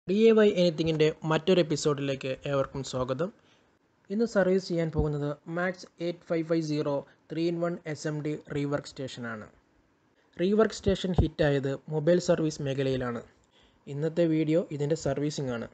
D A Y എനിത്തിങ്ങിൻ്റെ മറ്റൊരു എപ്പിസോഡിലേക്ക് ഏവർക്കും സ്വാഗതം ഇന്ന് സർവീസ് ചെയ്യാൻ പോകുന്നത് Max eight five five zero three in one S M D rework സ്റ്റേഷനാണ് റീവർക്ക് സ്റ്റേഷൻ ഹിറ്റായത് മൊബൈൽ സർവീസ് മേഖലയിലാണ് ഇന്നത്തെ വീഡിയോ ഇതിൻ്റെ സർവീസിംഗ് ആണ്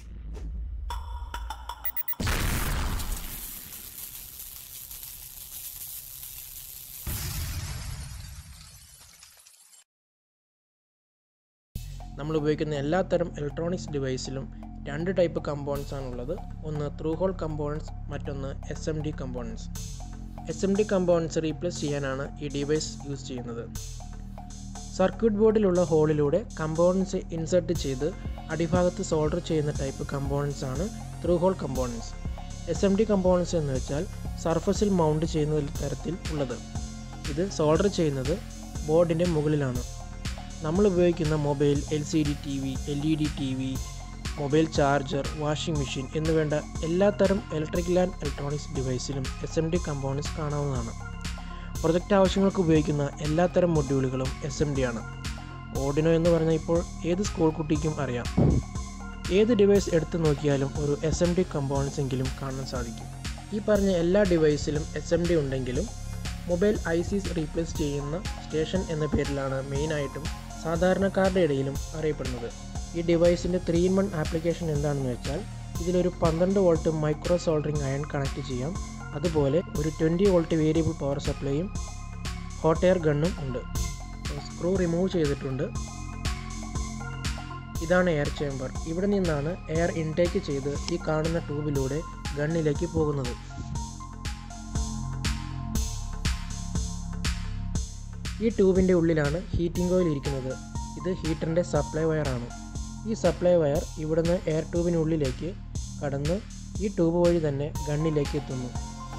നമ്മൾ ഉപയോഗിക്കുന്ന എല്ലാത്തരം ഇലക്ട്രോണിക്സ് ഡിവൈസിലും രണ്ട് ടൈപ്പ് കമ്പോണൻസ് ആണുള്ളത് ഒന്ന് ത്രൂ ഹോൾ കമ്പോണൻസ് മറ്റൊന്ന് S M D components S M D components replace ചെയ്യാനാണ് ഈ ഡിവൈസ് യൂസ് ചെയ്യുന്നത് സർക്യൂട്ട് ബോർഡിലുള്ള ഹോളിലൂടെ കമ്പോണൻസ് ഇൻസെർട്ട് ചെയ്ത് അടിഭാഗത്ത് സോൾഡർ ചെയ്യുന്ന ടൈപ്പ് കമ്പോണൻസ് ആണ് through hole components S M D components എന്ന് വെച്ചാൽ സർഫസിൽ മൗണ്ട് ചെയ്യുന്ന തരത്തിൽ ഉള്ളത് ഇത് സോൾഡർ ചെയ്യുന്നത് ബോർഡിൻ്റെ മുകളിലാണ് നമ്മൾ ഉപയോഗിക്കുന്ന mobile L C D T V L E D T V mobile charger washing machine എന്നുവേണ്ട എല്ലാത്തരം ഇലക്ട്രിക്കൽ ആൻഡ് ഇലക്ട്രോണിക്സ് ഡിവൈസിലും എസ് എം ഡി കമ്പോണൻസ് കാണാവുന്നതാണ് പ്രൊജക്റ്റ് ആവശ്യങ്ങൾക്ക് ഉപയോഗിക്കുന്ന എല്ലാത്തരം മൊഡ്യൂളുകളും എസ് എം ഡി ആണ് ഓർഡിനോ എന്ന് പറഞ്ഞാൽ ഇപ്പോൾ ഏത് സ്കൂൾ കുട്ടിക്കും അറിയാം ഏത് ഡിവൈസ് എടുത്തു നോക്കിയാലും ഒരു എസ് എം ഡി കമ്പോണൻസ് എങ്കിലും കാണാൻ സാധിക്കും ഈ പറഞ്ഞ എല്ലാ ഡിവൈസിലും എസ് എം ഡി ഉണ്ടെങ്കിലും മൊബൈൽ ഐ സീസ് റീപ്ലേസ് ചെയ്യുന്ന സ്റ്റേഷൻ എന്ന പേരിലാണ് മെയിനായിട്ടും സാധാരണക്കാരുടെ ഇടയിലും അറിയപ്പെടുന്നത് ഈ ഡിവൈസിൻ്റെ ത്രീ ഇൻ വൺ ആപ്ലിക്കേഷൻ എന്താണെന്ന് വെച്ചാൽ ഇതിലൊരു പന്ത്രണ്ട് volt micro soldering iron connect ചെയ്യാം അതുപോലെ ഒരു ട്വൻറ്റി വോൾട്ട് വേരിയബിൾ പവർ സപ്ലൈയും ഹോട്ട് എയർ ഗണ്ണും ഉണ്ട് സ്ക്രൂ റിമൂവ് ചെയ്തിട്ടുണ്ട് ഇതാണ് എയർ ചേംബർ ഇവിടെ നിന്നാണ് എയർ ഇൻടേക്ക് ചെയ്ത് ഈ കാണുന്ന ട്യൂബിലൂടെ ഗണ്ണിലേക്ക് പോകുന്നത് ഈ ട്യൂബിൻ്റെ ഉള്ളിലാണ് ഹീറ്റിംഗ് ഓയിൽ ഇരിക്കുന്നത് ഇത് ഹീറ്ററിൻ്റെ സപ്ലൈ വയറാണ് ഈ സപ്ലൈ വയർ ഇവിടുന്ന് എയർ ട്യൂബിനുള്ളിലേക്ക് കടന്ന് ഈ ട്യൂബ് വഴി തന്നെ ഗണ്ണിലേക്ക് എത്തുന്നു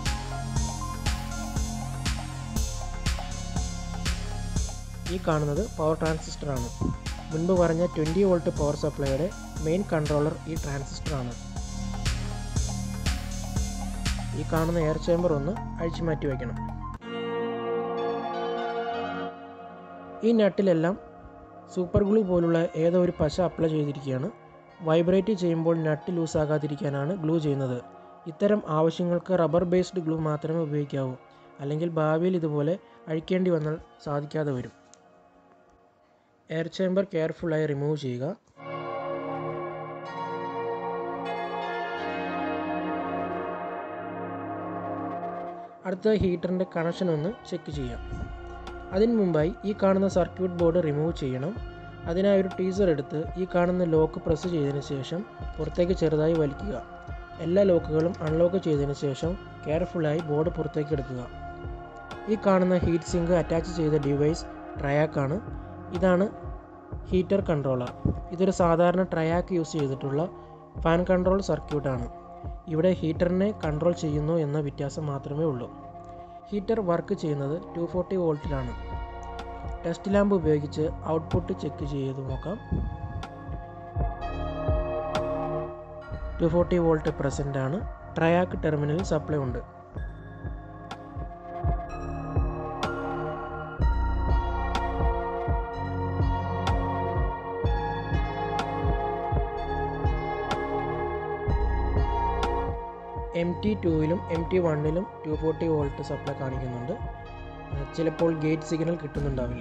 ഈ കാണുന്നത് പവർ ട്രാൻസിസ്റ്ററാണ് മുൻപ് പറഞ്ഞ ട്വൻറ്റി വോൾട്ട് പവർ സപ്ലൈയുടെ മെയിൻ കൺട്രോളർ ഈ ട്രാൻസിസ്റ്ററാണ് ഈ കാണുന്ന എയർ ചേംബർ ഒന്ന് അഴിച്ചു മാറ്റി വയ്ക്കണം ഈ നട്ടിലെല്ലാം സൂപ്പർ ഗ്ലൂ പോലുള്ള ഏതോ ഒരു പശ അപ്ലൈ ചെയ്തിരിക്കുകയാണ് വൈബ്രേറ്റ് ചെയ്യുമ്പോൾ നട്ട് ലൂസ് ആകാതിരിക്കാനാണ് ഗ്ലൂ ചെയ്യുന്നത് ഇത്തരം ആവശ്യങ്ങൾക്ക് റബ്ബർ ബേസ്ഡ് ഗ്ലൂ മാത്രമേ ഉപയോഗിക്കാവൂ അല്ലെങ്കിൽ ഭാവിയിൽ ഇതുപോലെ അഴിക്കേണ്ടി വന്നാൽ സാധിക്കാതെ വരും എയർ ചേംബർ കെയർഫുള്ളായി റിമൂവ് ചെയ്യുക അടുത്ത ഹീറ്ററിൻ്റെ കണക്ഷൻ ഒന്ന് ചെക്ക് ചെയ്യാം അതിനു മുമ്പായി ഈ കാണുന്ന സർക്യൂട്ട് ബോർഡ് റിമൂവ് ചെയ്യണം അതിനായി ഒരു ടീസർ എടുത്ത് ഈ കാണുന്ന ലോക്ക് പ്രസ് ചെയ്തതിന് ശേഷം പുറത്തേക്ക് ചെറുതായി വലിക്കുക എല്ലാ ലോക്കുകളും അൺലോക്ക് ചെയ്തതിന് ശേഷം കെയർഫുള്ളായി ബോർഡ് പുറത്തേക്ക് എടുക്കുക ഈ കാണുന്ന ഹീറ്റ് സിങ്ക് അറ്റാച്ച് ചെയ്ത ഡിവൈസ് ട്രയാക്കാണ് ഇതാണ് ഹീറ്റർ കൺട്രോളർ ഇതൊരു സാധാരണ ട്രയാക്ക് യൂസ് ചെയ്തിട്ടുള്ള ഫാൻ കൺട്രോൾ സർക്യൂട്ടാണ് ഇവിടെ ഹീറ്ററിനെ കൺട്രോൾ ചെയ്യുന്നു എന്ന വ്യത്യാസം മാത്രമേ ഉള്ളൂ ഹീറ്റർ വർക്ക് ചെയ്യുന്നത് ടു ഫോർട്ടി വോൾട്ടിലാണ് ടെസ്റ്റ് ലാമ്പ് ഉപയോഗിച്ച് ഔട്ട്പുട്ട് ചെക്ക് ചെയ്ത് നോക്കാം ടു ഫോർട്ടി വോൾട്ട് പ്രസൻ്റ് ആണ് ട്രയാക്ക് ടെർമിനലിൽ സപ്ലൈ ഉണ്ട് എം ടി ടുവിലും എം ടി വണ്ണിലും ടു ഫോർട്ടി വോൾട്ട് സപ്ലൈ കാണിക്കുന്നുണ്ട് ചിലപ്പോൾ ഗേറ്റ് സിഗ്നൽ കിട്ടുന്നുണ്ടാവില്ല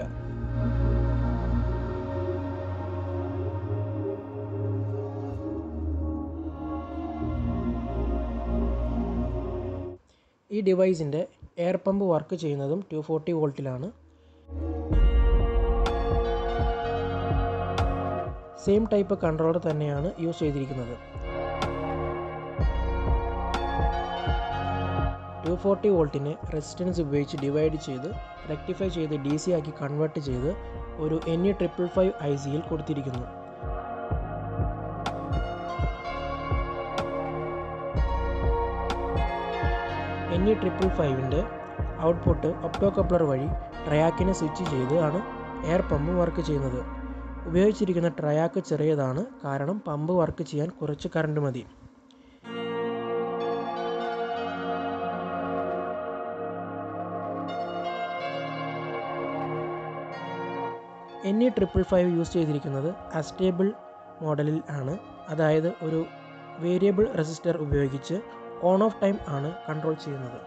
ഈ ഡിവൈസിൻ്റെ എയർ പമ്പ് വർക്ക് ചെയ്യുന്നതും ടു ഫോർട്ടി വോൾട്ടിലാണ് സെയിം ടൈപ്പ് കൺട്രോളർ തന്നെയാണ് യൂസ് ചെയ്തിരിക്കുന്നത് ടു ഫോർട്ടി വോൾട്ടിനെ റെസിസ്റ്റൻസ് ഉപയോഗിച്ച് ഡിവൈഡ് ചെയ്ത് റെക്ടിഫൈ ചെയ്ത് ഡി സി ആക്കി കൺവേർട്ട് ചെയ്ത് ഒരു N E triple five I സിയിൽ കൊടുത്തിരിക്കുന്നു എൻ ഇ ട്രിപ്പിൾ ഫൈവിൻ്റെ ഔട്ട്പുട്ട് ഒപ്റ്റോ കപ്ലർ വഴി ട്രയാക്കിനെ സ്വിച്ച് ചെയ്ത് ആണ് എയർ പമ്പ് വർക്ക് ചെയ്യുന്നത് ഉപയോഗിച്ചിരിക്കുന്ന ട്രയാക്ക് ചെറിയതാണ് കാരണം പമ്പ് വർക്ക് ചെയ്യാൻ കുറച്ച് കറണ്ട് മതി N E triple five use ചെയ്തിരിക്കുന്നത് അസ്റ്റേബിൾ മോഡലിൽ ആണ് അതായത് ഒരു വേരിയബിൾ റെസിസ്റ്റർ ഉപയോഗിച്ച് ഓൺ ഓഫ് ടൈം ആണ് കൺട്രോൾ ചെയ്യുന്നത്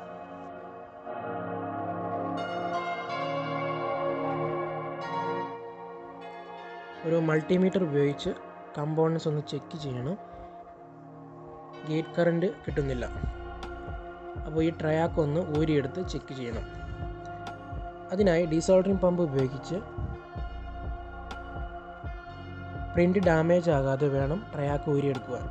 ഒരു മൾട്ടിമീറ്റർ ഉപയോഗിച്ച് കമ്പോണൻസ് ഒന്ന് ചെക്ക് ചെയ്യണം ഗേറ്റ് കറണ്ട് കിട്ടുന്നില്ല അപ്പോൾ ഈ ട്രയാക്ക് ഒന്ന് ഊരിയെടുത്ത് ചെക്ക് ചെയ്യണം അതിനായി ഡീസോൾഡറിംഗ് പമ്പ് ഉപയോഗിച്ച് പ്രിൻ്റ് ഡാമേജ് ആകാതെ വേണം ട്രയാക്ക് ഊരിയെടുക്കുവാൻ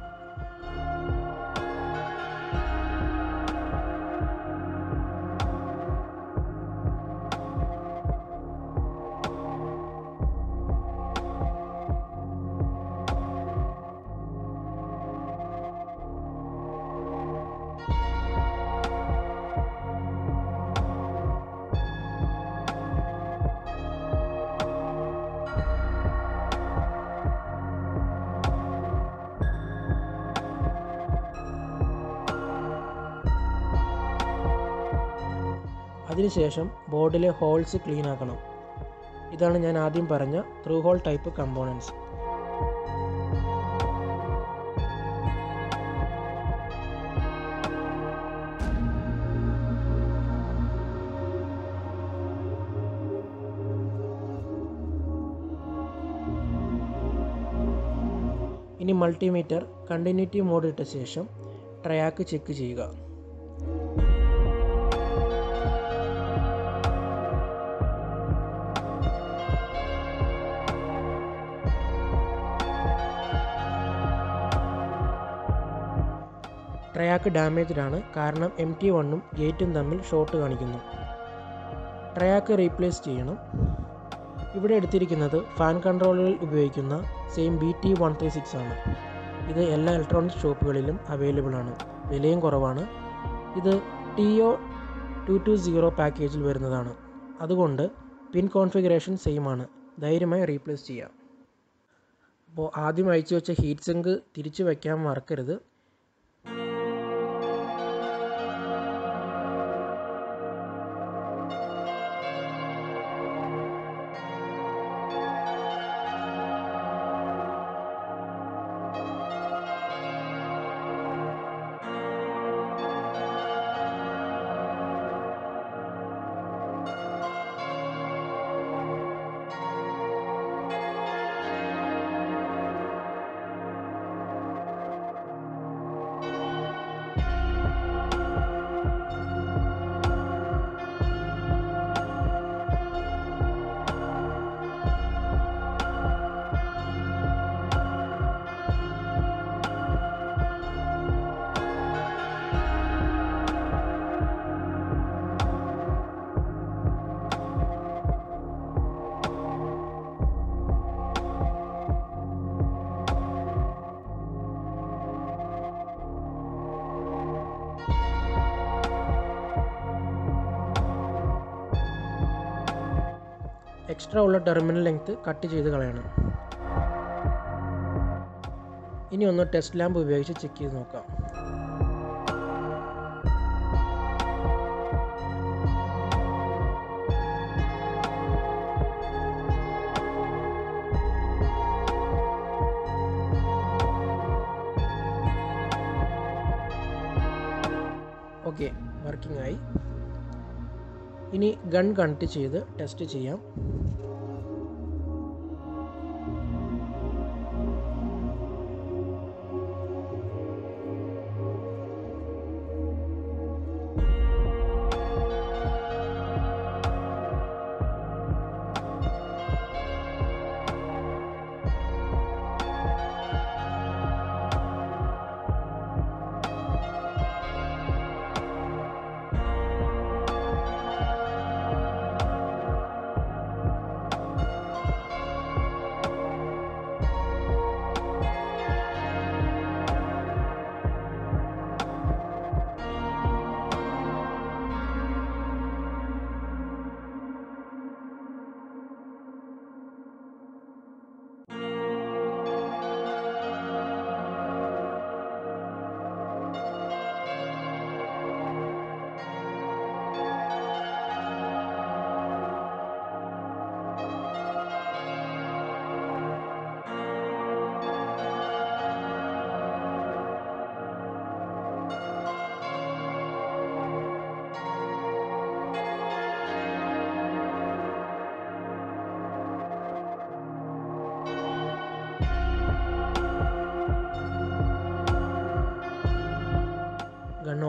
അതിനുശേഷം ബോർഡിലെ ഹോൾസ് ക്ലീൻ ആക്കണം ഇതാണ് ഞാൻ ആദ്യം പറഞ്ഞ ത്രൂ ഹോൾ ടൈപ്പ് കമ്പോണൻസ് ഇനി മൾട്ടിമീറ്റർ കണ്ടിന്യൂറ്റി മോഡ് ഇട്ട ശേഷം ട്രയാക്ക് ചെക്ക് ചെയ്യുക ട്രയാക്ക് ഡാമേജ്ഡ് ആണ് കാരണം എം ടി വണ്ണും ഗേറ്റും തമ്മിൽ ഷോർട്ട് കാണിക്കുന്നു ട്രയാക്ക് റീപ്ലേസ് ചെയ്യണം ഇവിടെ എടുത്തിരിക്കുന്നത് ഫാൻ കൺട്രോളുകളിൽ ഉപയോഗിക്കുന്ന same B T one three six ആണ് ഇത് എല്ലാ ഇലക്ട്രോണിക്സ് ഷോപ്പുകളിലും അവൈലബിൾ ആണ് വിലയും കുറവാണ് ഇത് T O two two zero പാക്കേജിൽ വരുന്നതാണ് അതുകൊണ്ട് പിൻ കോൺഫിഗറേഷൻ സെയിം ആണ് ധൈര്യമായി റീപ്ലേസ് ചെയ്യാം അപ്പോൾ ആദ്യം അയച്ചു വെച്ച ഹീറ്റ് സിങ്ക് തിരിച്ചു വയ്ക്കാൻ മറക്കരുത് എക്സ്ട്രാ ഉള്ള ടെർമിനൽ ലെങ്ത് കട്ട് ചെയ്ത് കളയണം ഇനി ഒന്ന് ടെസ്റ്റ് ലാമ്പ് ഉപയോഗിച്ച് ചെക്ക് ചെയ്ത് നോക്കാം ഓക്കെ വർക്കിംഗ് ആയി ഇനി ഗൺ കണക്ട് ചെയ്ത് ടെസ്റ്റ് ചെയ്യാം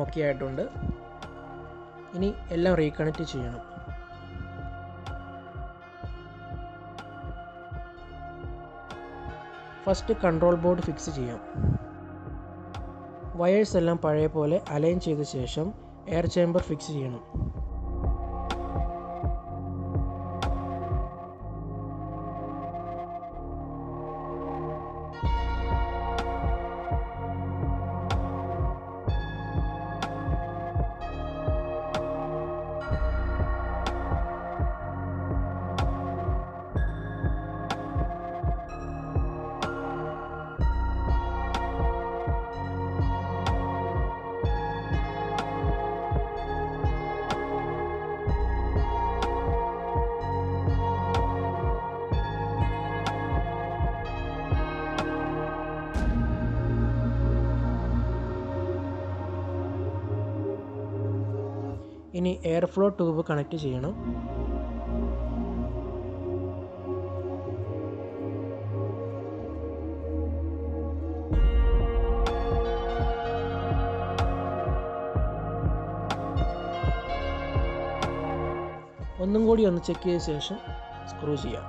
ഓക്കെ ആയിട്ടുണ്ട് ഇനി എല്ലാം റീകണക്റ്റ് ചെയ്യണം ഫസ്റ്റ് കൺട്രോൾ ബോർഡ് ഫിക്സ് ചെയ്യാം വയേഴ്സ് എല്ലാം പഴയ പോലെ അലൈൻ ചെയ്ത ശേഷം എയർ ചേംബർ ഫിക്സ് ചെയ്യണം ഇനി എയർ ഫ്ലോ ട്യൂബ് കണക്ട് ചെയ്യണം ഒന്നും കൂടി ഒന്ന് ചെക്ക് ചെയ്ത ശേഷം സ്ക്രൂ ചെയ്യാം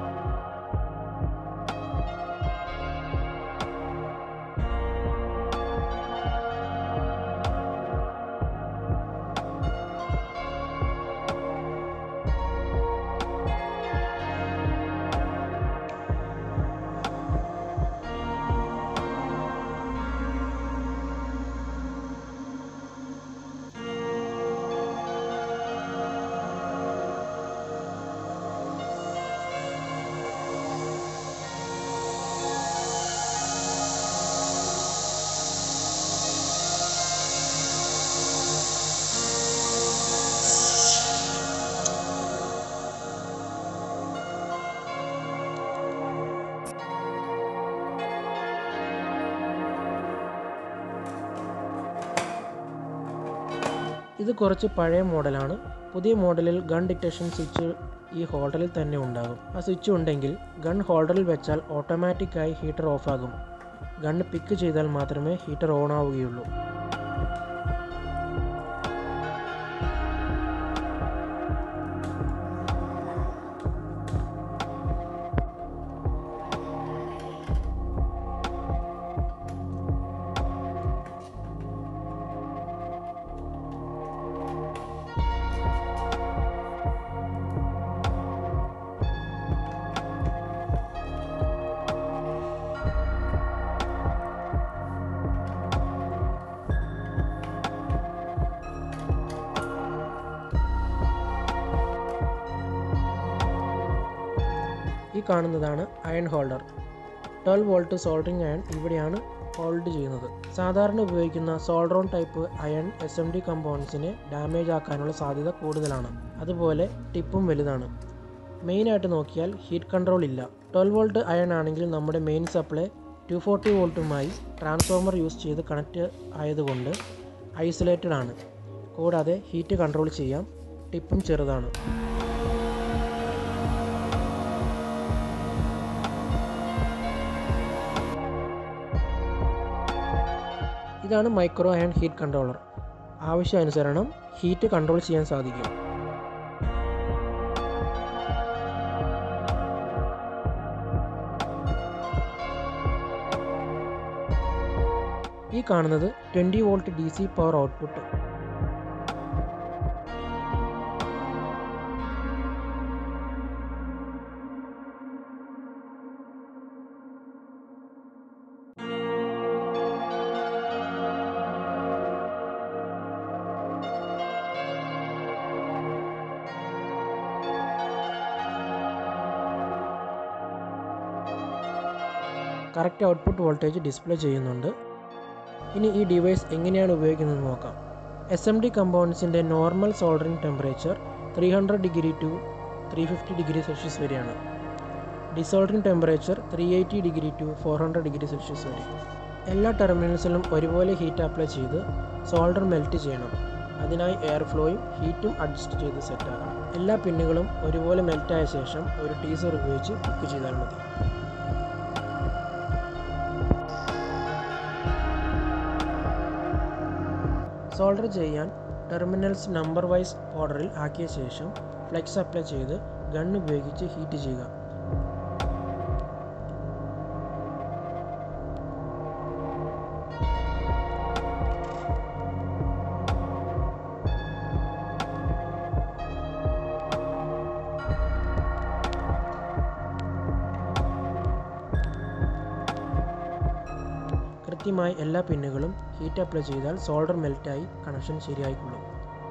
ഇത് കുറച്ച് പഴയ മോഡലാണ് പുതിയ മോഡലിൽ ഗൺ ഡിറ്റക്ഷൻ സ്വിച്ച് ഈ ഹോൾഡറിൽ തന്നെ ഉണ്ടാകും ആ സ്വിച്ച് ഉണ്ടെങ്കിൽ ഗൺ ഹോൾഡറിൽ വെച്ചാൽ ഓട്ടോമാറ്റിക്കായി ഹീറ്റർ ഓഫ് ആകും ഗണ്ണ് പിക്ക് ചെയ്താൽ മാത്രമേ ഹീറ്റർ ഓൺ ആവുകയുള്ളൂ ഈ കാണുന്നതാണ് iron holder twelve volt soldering iron ഇവിടെയാണ് ഹോൾഡ് ചെയ്യുന്നത് സാധാരണ ഉപയോഗിക്കുന്ന solder iron type iron S M D കമ്പോണൻസിനെ ഡാമേജ് ആക്കാനുള്ള സാധ്യത കൂടുതലാണ് അതുപോലെ ടിപ്പും വലുതാണ് മെയിനായിട്ട് നോക്കിയാൽ ഹീറ്റ് കൺട്രോൾ ഇല്ല ട്വൽവ് വോൾട്ട് അയൺ ആണെങ്കിൽ നമ്മുടെ മെയിൻ സപ്ലൈ ടു ഫോർട്ടി വോൾട്ടുമായി ട്രാൻസ്ഫോമർ യൂസ് ചെയ്ത് കണക്റ്റ് ആയതുകൊണ്ട് ഐസൊലേറ്റഡ് ആണ് കൂടാതെ ഹീറ്റ് കൺട്രോൾ ചെയ്യാം ടിപ്പും ചെറുതാണ് ഇതാണ് മൈക്രോ അയൺ ഹീറ്റ് കൺട്രോളർ ആവശ്യാനുസരണം ഹീറ്റ് കൺട്രോൾ ചെയ്യാൻ സാധിക്കും ഈ കാണുന്നത് twenty volt D C power output correct output voltage display ചെയ്യുന്നുണ്ട് ഇനി ഈ ഡിവൈസ് എങ്ങനെയാണ് ഉപയോഗിക്കുന്നത് നോക്കാം എസ് എം ഡി കമ്പോണൻസിൻ്റെ normal soldering temperature three hundred degree to three fifty degree Celsius വരെയാണ് desoldering temperature three eighty degree to four hundred degree Celsius വരെ എല്ലാ ടെർമിനൽസിലും ഒരുപോലെ ഹീറ്റ് അപ്ലൈ ചെയ്ത് സോൾഡർ മെൽറ്റ് ചെയ്യണം അതിനായി എയർ ഫ്ലോയും ഹീറ്റും അഡ്ജസ്റ്റ് ചെയ്ത് സെറ്റാക്കണം എല്ലാ പിന്നുകളും ഒരുപോലെ മെൽറ്റായ ശേഷം ഒരു ടീസർ ഉപയോഗിച്ച് കുക്ക് ചെയ്താൽ മതി സോൾഡർ ചെയ്യാൻ ടെർമിനൽസ് നമ്പർ വൈസ് ഓർഡറിൽ ആക്കിയ ശേഷം ഫ്ലെക്സ് അപ്ലൈ ചെയ്ത് ഗൺ ഉപയോഗിച്ച് ഹീറ്റ് ചെയ്യുക കൃത്യമായി എല്ലാ പിന്നുകളും ഹീറ്റ് അപ്ലൈ ചെയ്താൽ സോൾഡർ മെൽറ്റായി കണക്ഷൻ ശരിയായിക്കൊള്ളും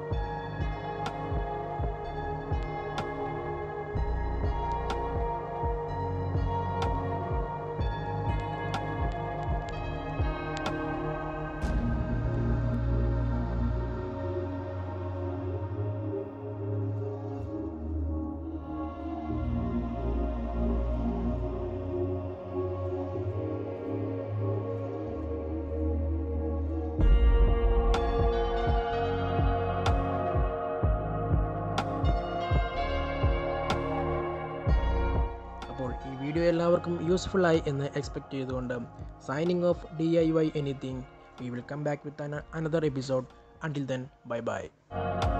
അപ്പോൾ ഈ വീഡിയോ എല്ലാവർക്കും യൂസ്ഫുൾ ആയി എന്ന് എക്സ്പെക്ട് ചെയ്തുകൊണ്ട് signing off D I Y anything we will come back with another episode until then bye by